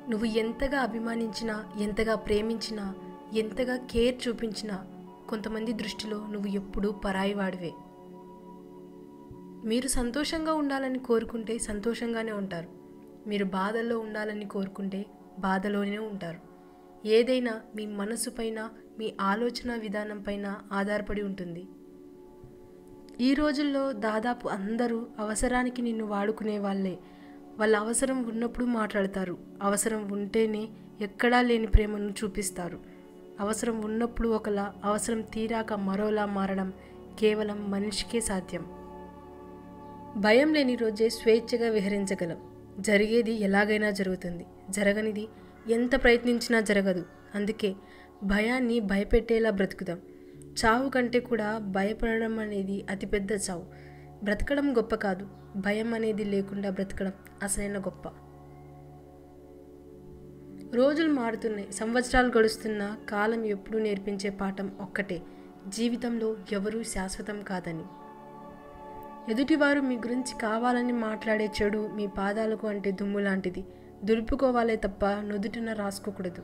నువ్వు ఎంతగా అభిమానించినా ఎంతగా ప్రేమించినా ఎంతగా కేర్ చూపించినా కొంతమంది దృష్టిలో నువ్వు ఎప్పుడూ పరాయివాడివే మీరు సంతోషంగా ఉండాలని కోరుకుంటే సంతోషంగానే ఉంటారు మీరు బాధల్లో ఉండాలని కోరుకుంటే బాధలోనే ఉంటారు ఏదైనా మీ మనసు పైన మీ ఆలోచన విధానం పైన ఆధారపడి ఉంటుంది ఈ రోజుల్లో దాదాపు అందరూ అవసరానికి నిన్ను వాడుకునే వాళ్ళే వాళ్ళ అవసరం ఉన్నప్పుడు మాట్లాడతారు అవసరం ఉంటేనే ఎక్కడా లేని ప్రేమను చూపిస్తారు అవసరం ఉన్నప్పుడు ఒకలా అవసరం తీరాక మరోలా మారడం కేవలం మనిషికే సాధ్యం భయం లేని రోజే స్వేచ్ఛగా విహరించగలం జరిగేది ఎలాగైనా జరుగుతుంది జరగనిది ఎంత ప్రయత్నించినా జరగదు అందుకే భయాన్ని భయపెట్టేలా బ్రతుకుదాం చావు కంటే కూడా భయపడడం అనేది అతిపెద్ద చావు బ్రతకడం గొప్ప కాదు భయం అనేది లేకుండా బ్రతకడం అసలైన గొప్ప రోజులు మారుతున్నాయి సంవత్సరాలు గడుస్తున్నా కాలం ఎప్పుడూ నేర్పించే పాఠం ఒక్కటే జీవితంలో ఎవరూ శాశ్వతం కాదని ఎదుటివారు మీ గురించి కావాలని మాట్లాడే చెడు మీ పాదాలకు అంటే దుమ్ము లాంటిది దులుపుకోవాలే తప్ప నుదుటిన రాసుకోకూడదు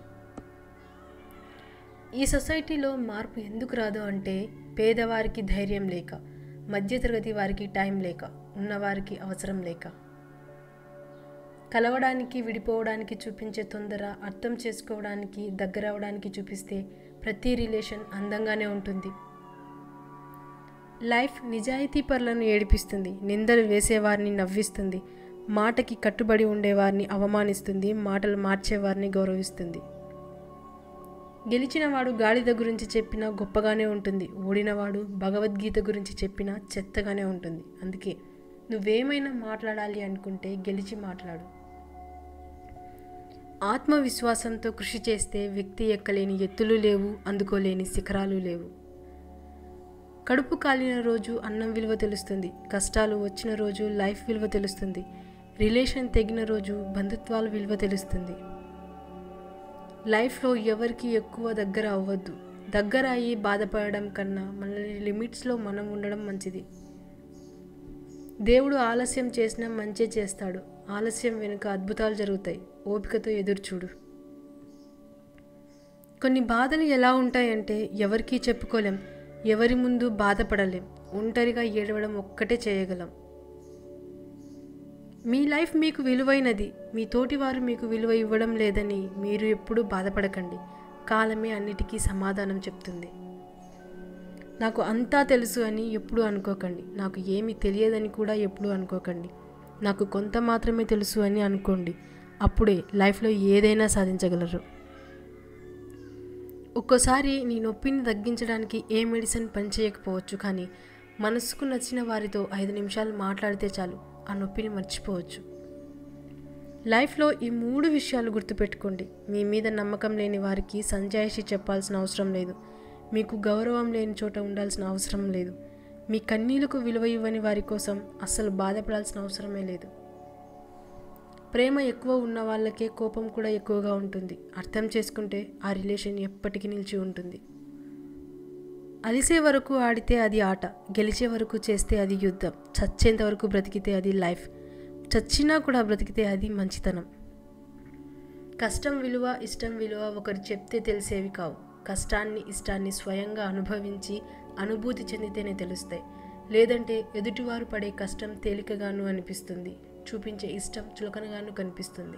ఈ సొసైటీలో మార్పు ఎందుకు రాదు అంటే పేదవారికి ధైర్యం లేక మధ్యతరగతి వారికి టైం లేక ఉన్నవారికి అవసరం లేక కలవడానికి విడిపోవడానికి చూపించే తొందర అర్థం చేసుకోవడానికి దగ్గర అవడానికి చూపిస్తే ప్రతి రిలేషన్ అందంగానే ఉంటుంది లైఫ్ నిజాయితీ పరులను ఏడిపిస్తుంది నిందలు వేసేవారిని నవ్విస్తుంది మాటకి కట్టుబడి ఉండేవారిని అవమానిస్తుంది మాటలు మార్చేవారిని గౌరవిస్తుంది గెలిచినవాడు గాడిద గురించి చెప్పినా గొప్పగానే ఉంటుంది ఓడినవాడు భగవద్గీత గురించి చెప్పినా చెత్తగానే ఉంటుంది అందుకే నువ్వేమైనా మాట్లాడాలి అనుకుంటే గెలిచి మాట్లాడు ఆత్మవిశ్వాసంతో కృషి చేస్తే వ్యక్తి ఎక్కలేని ఎత్తులు లేవు అందుకోలేని శిఖరాలు లేవు కడుపు కాలిన రోజు అన్నం విలువ తెలుస్తుంది కష్టాలు వచ్చిన రోజు లైఫ్ విలువ తెలుస్తుంది రిలేషన్ తెగిన రోజు బంధుత్వాల విలువ తెలుస్తుంది లైఫ్లో ఎవరికి ఎక్కువ దగ్గర అవ్వద్దు దగ్గర అయ్యి బాధపడడం కన్నా మన లిమిట్స్లో మనం ఉండడం మంచిది దేవుడు ఆలస్యం చేసినా మంచే చేస్తాడు ఆలస్యం వెనుక అద్భుతాలు జరుగుతాయి ఓపికతో ఎదురుచూడు కొన్ని బాధలు ఎలా ఉంటాయంటే ఎవరికీ చెప్పుకోలేం ఎవరి ముందు బాధపడలేం ఒంటరిగా ఏడవడం ఒక్కటే చేయగలం మీ లైఫ్ మీకు విలువైనది మీ తోటివారు మీకు విలువ ఇవ్వడం లేదని మీరు ఎప్పుడూ బాధపడకండి కాలమే అన్నిటికీ సమాధానం చెప్తుంది నాకు అంతా తెలుసు అని ఎప్పుడూ అనుకోకండి నాకు ఏమీ తెలియదని కూడా ఎప్పుడూ అనుకోకండి నాకు కొంత మాత్రమే తెలుసు అని అనుకోండి అప్పుడే లైఫ్లో ఏదైనా సాధించగలరు ఒక్కోసారి నీ నొప్పిని తగ్గించడానికి ఏ మెడిసిన్ పనిచేయకపోవచ్చు కానీ మనసుకు నచ్చిన వారితో ఐదు నిమిషాలు మాట్లాడితే చాలు ఆ నొప్పిని మర్చిపోవచ్చు లైఫ్లో ఈ మూడు విషయాలు గుర్తుపెట్టుకోండి మీ మీద నమ్మకం లేని వారికి సంజాయిషి చెప్పాల్సిన అవసరం లేదు మీకు గౌరవం లేని చోట ఉండాల్సిన అవసరం లేదు మీ కన్నీలకు విలువ ఇవ్వని వారి కోసం అస్సలు బాధపడాల్సిన అవసరమే లేదు ప్రేమ ఎక్కువ ఉన్న వాళ్ళకే కోపం కూడా ఎక్కువగా ఉంటుంది అర్థం చేసుకుంటే ఆ రిలేషన్ ఎప్పటికీ నిలిచి ఉంటుంది అలిసే వరకు ఆడితే అది ఆట గెలిచే వరకు చేస్తే అది యుద్ధం చచ్చేంత వరకు బ్రతికితే అది లైఫ్ చచ్చినా కూడా బ్రతికితే అది మంచితనం కష్టం విలువ ఇష్టం విలువ ఒకరు చెప్తే తెలిసేవి కావు కష్టాన్ని ఇష్టాన్ని స్వయంగా అనుభవించి అనుభూతి చెందితేనే తెలుస్తాయి లేదంటే ఎదుటివారు పడే కష్టం తేలికగాను అనిపిస్తుంది చూపించే ఇష్టం చులకనగాను కనిపిస్తుంది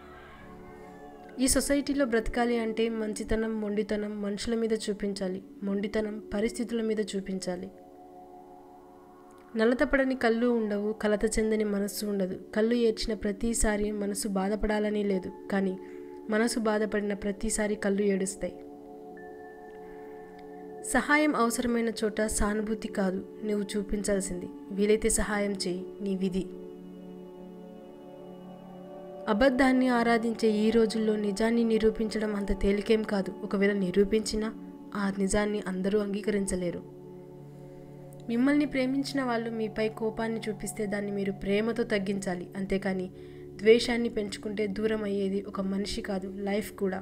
ఈ సొసైటీలో బ్రతకాలి అంటే మంచితనం మొండితనం మనుషుల మీద చూపించాలి మొండితనం పరిస్థితుల మీద చూపించాలి నలతపడని కళ్ళు ఉండవు కలత చెందని మనస్సు ఉండదు కళ్ళు ఏడ్చిన ప్రతిసారి మనసు బాధపడాలని లేదు కానీ మనసు బాధపడిన ప్రతిసారి కళ్ళు ఏడుస్తాయి సహాయం అవసరమైన చోట సానుభూతి కాదు నువ్వు చూపించాల్సింది వీలైతే సహాయం చేయి నీ విధి అబద్ధాన్ని ఆరాధించే ఈ రోజుల్లో నిజాన్ని నిరూపించడం అంత తేలికేం కాదు ఒకవేళ నిరూపించినా ఆ నిజాన్ని అందరూ అంగీకరించలేరు మిమ్మల్ని ప్రేమించిన వాళ్ళు మీపై కోపాన్ని చూపిస్తే దాన్ని మీరు ప్రేమతో తగ్గించాలి అంతేకాని ద్వేషాన్ని పెంచుకుంటే దూరం అయ్యేది ఒక మనిషి కాదు లైఫ్ కూడా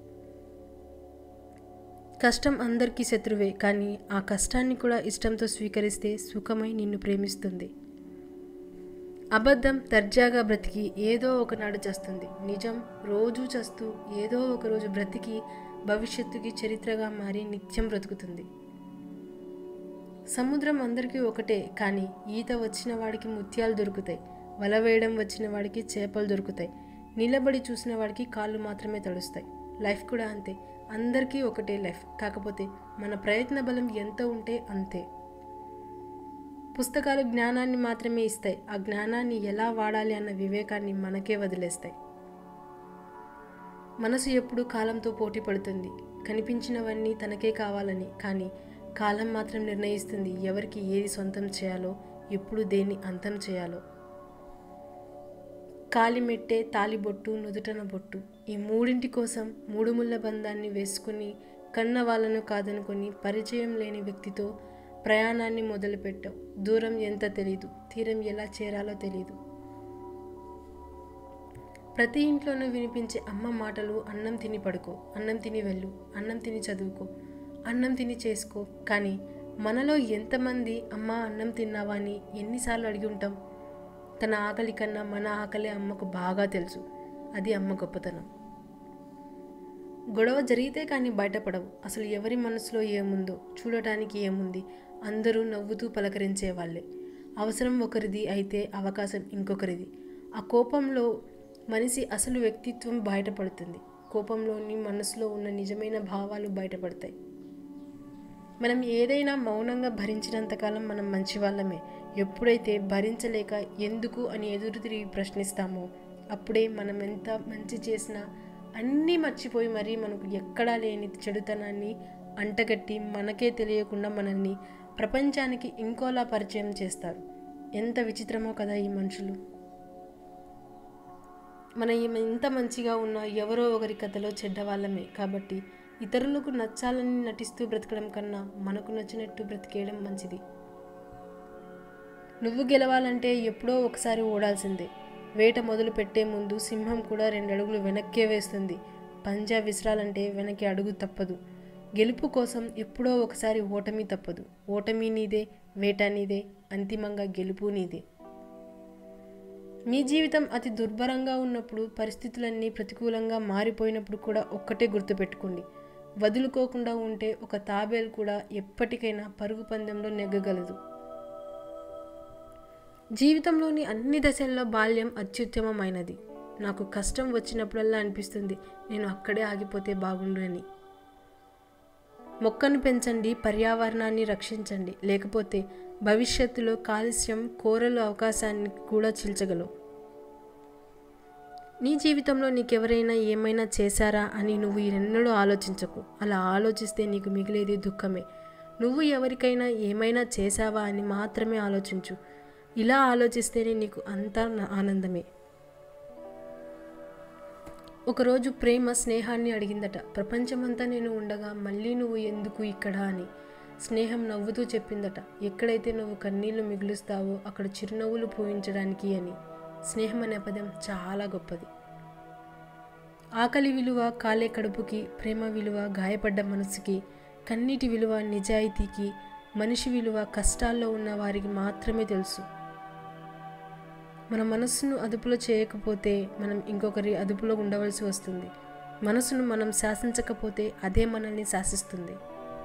కష్టం అందరికీ శత్రువే కానీ ఆ కష్టాన్ని కూడా ఇష్టంతో స్వీకరిస్తే సుఖమై నిన్ను ప్రేమిస్తుంది అబద్ధం దర్జాగా బ్రతికి ఏదో ఒకనాడు చస్తుంది నిజం రోజూ చస్తూ ఏదో ఒక రోజు బ్రతికి భవిష్యత్తుకి చరిత్రగా మారి నిత్యం బ్రతుకుతుంది సముద్రం అందరికీ ఒకటే కానీ ఈత వచ్చిన వాడికి ముత్యాలు దొరుకుతాయి వల వేయడం వచ్చిన వాడికి చేపలు దొరుకుతాయి నిలబడి చూసిన వాడికి కాళ్ళు మాత్రమే తడుస్తాయి లైఫ్ కూడా అంతే అందరికీ ఒకటే లైఫ్ కాకపోతే మన ప్రయత్న బలం ఎంత ఉంటే అంతే పుస్తకాలు జ్ఞానాన్ని మాత్రమే ఇస్తాయి ఆ జ్ఞానాన్ని ఎలా వాడాలి అన్న వివేకాన్ని మనకే వదిలేస్తాయి మనసు ఎప్పుడు కాలంతో పోటీ పడుతుంది కనిపించినవన్నీ తనకే కావాలని కానీ కాలం మాత్రం నిర్ణయిస్తుంది ఎవరికి ఏది సొంతం చేయాలో ఎప్పుడు దేన్ని అంతం చేయాలో కాలిమెట్టే తాలిబొట్టు నుదుటన బొట్టు ఈ మూడింటి కోసం మూడు ముళ్ళ బంధాన్ని వేసుకుని కన్న వాళ్ళను కాదనుకొని పరిచయం లేని వ్యక్తితో ప్రయాణాన్ని మొదలుపెట్టావు దూరం ఎంత తెలీదు తీరం ఎలా చేరాలో తెలీదు ప్రతి ఇంట్లోనూ వినిపించే అమ్మ మాటలు అన్నం తిని పడుకో అన్నం తిని వెళ్ళు అన్నం తిని చదువుకో అన్నం తిని చేసుకో కానీ మనలో ఎంతమంది అమ్మ అన్నం తిన్నావా అని ఎన్నిసార్లు అడిగి ఉంటాం తన ఆకలి కన్నా మన ఆకలి అమ్మకు బాగా తెలుసు అది అమ్మ గొప్పతనం గొడవ జరిగితే కానీ బయటపడవు అసలు ఎవరి మనసులో ఏముందో చూడటానికి ఏముంది అందరూ నవ్వుతూ పలకరించే వాళ్ళే అవసరం ఒకరిది అయితే అవకాశం ఇంకొకరిది ఆ కోపంలో మనిషి అసలు వ్యక్తిత్వం బయటపడుతుంది కోపంలోని మనసులో ఉన్న నిజమైన భావాలు బయటపడతాయి మనం ఏదైనా మౌనంగా భరించినంతకాలం మనం మంచివాళ్ళమే ఎప్పుడైతే భరించలేక ఎందుకు అని ఎదురు తిరిగి ప్రశ్నిస్తామో అప్పుడే మనం ఎంత మంచి చేసినా అన్నీ మర్చిపోయి మరీ మనకు ఎక్కడా లేని చెడుతనాన్ని అంటగట్టి మనకే తెలియకుండా మనల్ని ప్రపంచానికి ఇంకోలా పరిచయం చేస్తారు ఎంత విచిత్రమో కదా ఈ మనుషులు మనం ఎంత మంచిగా ఉన్నా ఎవరో ఒకరి కథలో చెడ్డవాళ్ళమే కాబట్టి ఇతరులకు నచ్చాలని నటిస్తూ బ్రతకడం కన్నా మనకు నచ్చినట్టు బ్రతికేయడం మంచిది నువ్వు గెలవాలంటే ఎప్పుడో ఒకసారి ఓడాల్సిందే వేట మొదలు పెట్టే ముందు సింహం కూడా రెండు అడుగులు వెనక్కే వేస్తుంది పంజా విసరాలంటే వెనక్కి అడుగు తప్పదు గెలుపు కోసం ఎప్పుడో ఒకసారి ఓటమి తప్పదు ఓటమి నీదే వేట నీదే అంతిమంగా గెలుపు నీదే మీ జీవితం అతి దుర్భరంగా ఉన్నప్పుడు పరిస్థితులన్నీ ప్రతికూలంగా మారిపోయినప్పుడు కూడా ఒక్కటే గుర్తుపెట్టుకోండి వదులుకోకుండా ఉంటే ఒక తాబేలు కూడా ఎప్పటికైనా పరుగు పందెంలో నెగ్గగలదు జీవితంలోని అన్ని దశల్లో బాల్యం అత్యుత్తమమైనది నాకు కష్టం వచ్చినప్పుడల్లా అనిపిస్తుంది నేను అక్కడే ఆగిపోతే బాగుండు అని మొక్కను పెంచండి పర్యావరణాన్ని రక్షించండి లేకపోతే భవిష్యత్తులో కాలుష్యం కోరలు అవకాశాన్ని కూడా చీల్చగలవు నీ జీవితంలో నీకెవరైనా ఏమైనా చేశారా అని నువ్వు ఎన్నడూ ఆలోచించకు అలా ఆలోచిస్తే నీకు మిగిలేది దుఃఖమే నువ్వు ఎవరికైనా ఏమైనా చేశావా అని మాత్రమే ఆలోచించు ఇలా ఆలోచిస్తేనే నీకు అంతా ఆనందమే ఒకరోజు ప్రేమ స్నేహాన్ని అడిగిందట ప్రపంచమంతా నేను ఉండగా మళ్ళీ నువ్వు ఎందుకు ఇక్కడ అని స్నేహం నవ్వుతూ చెప్పిందట ఎక్కడైతే నువ్వు కన్నీళ్లు మిగులుస్తావో అక్కడ చిరునవ్వులు పూయించడానికి అని స్నేహం అనే పదం చాలా గొప్పది ఆకలి విలువ కాలే కడుపుకి ప్రేమ విలువ గాయపడ్డ మనసుకి కన్నీటి విలువ నిజాయితీకి మనిషి విలువ కష్టాల్లో ఉన్న వారికి మాత్రమే తెలుసు మన మనస్సును అదుపులో చేయకపోతే మనం ఇంకొకరి అదుపులో ఉండవలసి వస్తుంది మనసును మనం శాసించకపోతే అదే మనల్ని శాసిస్తుంది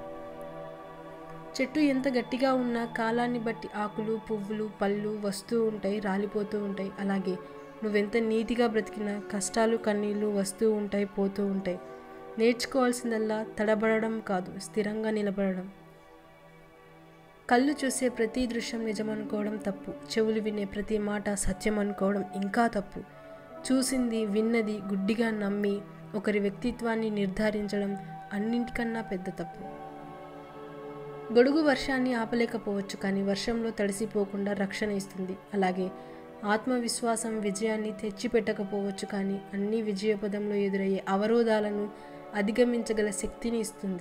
చెట్టు ఎంత గట్టిగా ఉన్నా కాలాన్ని బట్టి ఆకులు పువ్వులు పళ్ళు వస్తూ ఉంటాయి రాలిపోతూ ఉంటాయి అలాగే నువ్వెంత నీతిగా బ్రతికినా కష్టాలు కన్నీళ్ళు వస్తూ ఉంటాయి పోతూ ఉంటాయి నేర్చుకోవాల్సిందల్లా తడబడడం కాదు స్థిరంగా నిలబడడం కళ్ళు చూసే ప్రతి దృశ్యం నిజమనుకోవడం తప్పు చెవులు వినే ప్రతి మాట సత్యం అనుకోవడం ఇంకా తప్పు చూసింది విన్నది గుడ్డిగా నమ్మి ఒకరి వ్యక్తిత్వాన్ని నిర్ధారించడం అన్నింటికన్నా పెద్ద తప్పు గొడుగు వర్షాన్ని ఆపలేకపోవచ్చు కానీ వర్షంలో తడిసిపోకుండా రక్షణ ఇస్తుంది అలాగే ఆత్మవిశ్వాసం విజయాన్ని తెచ్చిపెట్టకపోవచ్చు కానీ అన్ని విజయపదంలో ఎదురయ్యే అవరోధాలను అధిగమించగల శక్తిని ఇస్తుంది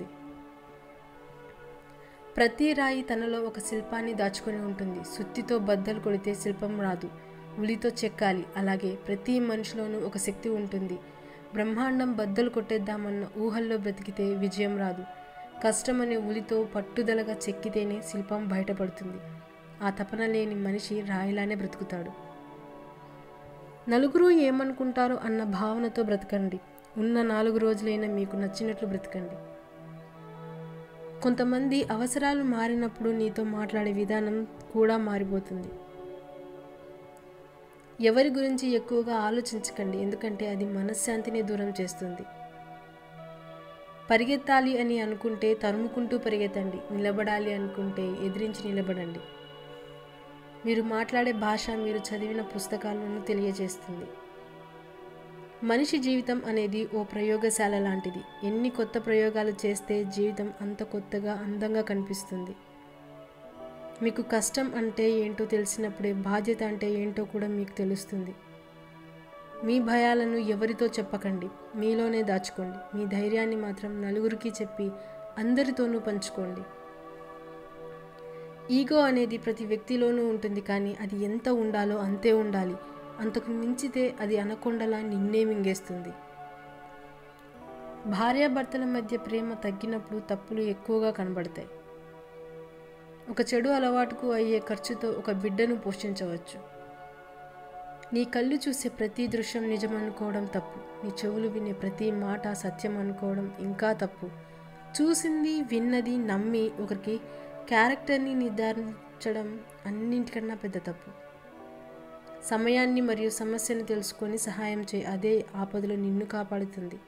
ప్రతి రాయి తనలో ఒక శిల్పాన్ని దాచుకొని ఉంటుంది సుత్తితో బద్దలు కొడితే శిల్పం రాదు ఉలితో చెక్కాలి అలాగే ప్రతి మనిషిలోనూ ఒక శక్తి ఉంటుంది బ్రహ్మాండం బద్దలు కొట్టేద్దామన్న ఊహల్లో బ్రతికితే విజయం రాదు కష్టమనే ఉలితో పట్టుదలగా చెక్కితేనే శిల్పం బయటపడుతుంది ఆ తపన లేని మనిషి రాయిలానే బ్రతుకుతాడు నలుగురు ఏమనుకుంటారో అన్న భావనతో బ్రతకండి ఉన్న నాలుగు రోజులైనా మీకు నచ్చినట్లు బ్రతకండి కొంతమంది అవసరాలు మారినప్పుడు నీతో మాట్లాడే విధానం కూడా మారిపోతుంది ఎవరి గురించి ఎక్కువగా ఆలోచించకండి ఎందుకంటే అది మనశ్శాంతిని దూరం చేస్తుంది పరిగెత్తాలి అని అనుకుంటే తరుముకుంటూ పరిగెత్తండి నిలబడాలి అనుకుంటే ఎదిరించి నిలబడండి మీరు మాట్లాడే భాష మీరు చదివిన పుస్తకాలను తెలియజేస్తుంది మనిషి జీవితం అనేది ఓ ప్రయోగశాల లాంటిది ఎన్ని కొత్త ప్రయోగాలు చేస్తే జీవితం అంత కొత్తగా అందంగా కనిపిస్తుంది మీకు కష్టం అంటే ఏంటో తెలిసినప్పుడే బాధ్యత అంటే ఏంటో కూడా మీకు తెలుస్తుంది మీ భయాలను ఎవరితో చెప్పకండి మీలోనే దాచుకోండి మీ ధైర్యాన్ని మాత్రం నలుగురికి చెప్పి అందరితోనూ పంచుకోండి ఈగో అనేది ప్రతి వ్యక్తిలోనూ ఉంటుంది కానీ అది ఎంత ఉండాలో అంతే ఉండాలి అంతకు మించితే అది అనకొండలా నిన్నే మింగేస్తుంది భార్యాభర్తల మధ్య ప్రేమ తగ్గినప్పుడు తప్పులు ఎక్కువగా కనబడతాయి ఒక చెడు అలవాటుకు అయ్యే ఖర్చుతో ఒక బిడ్డను పోషించవచ్చు నీ కళ్ళు చూసే ప్రతి దృశ్యం నిజం అనుకోవడం తప్పు నీ చెవులు వినే ప్రతి మాట సత్యం అనుకోవడం ఇంకా తప్పు చూసింది విన్నది నమ్మి ఒకరికి క్యారెక్టర్ని నిర్ధారించడం అన్నింటికన్నా పెద్ద తప్పు సమయాన్ని మరియు సమస్యను తెలుసుకొని సహాయం చేయి అదే ఆపదలో నిన్ను కాపాడుతుంది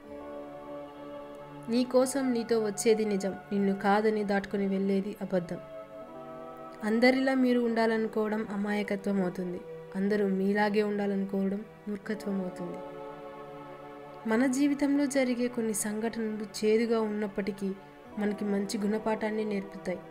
నీ కోసం నీతో వచ్చేది నిజం నిన్ను కాదని దాటుకొని వెళ్ళేది అబద్ధం అందరిలా మీరు ఉండాలనుకోవడం అమాయకత్వం అవుతుంది అందరూ మీలాగే ఉండాలనుకోవడం మూర్ఖత్వం అవుతుంది మన జీవితంలో జరిగే కొన్ని సంఘటనలు చేదుగా ఉన్నప్పటికీ మనకి మంచి గుణపాఠాన్ని నేర్పుతాయి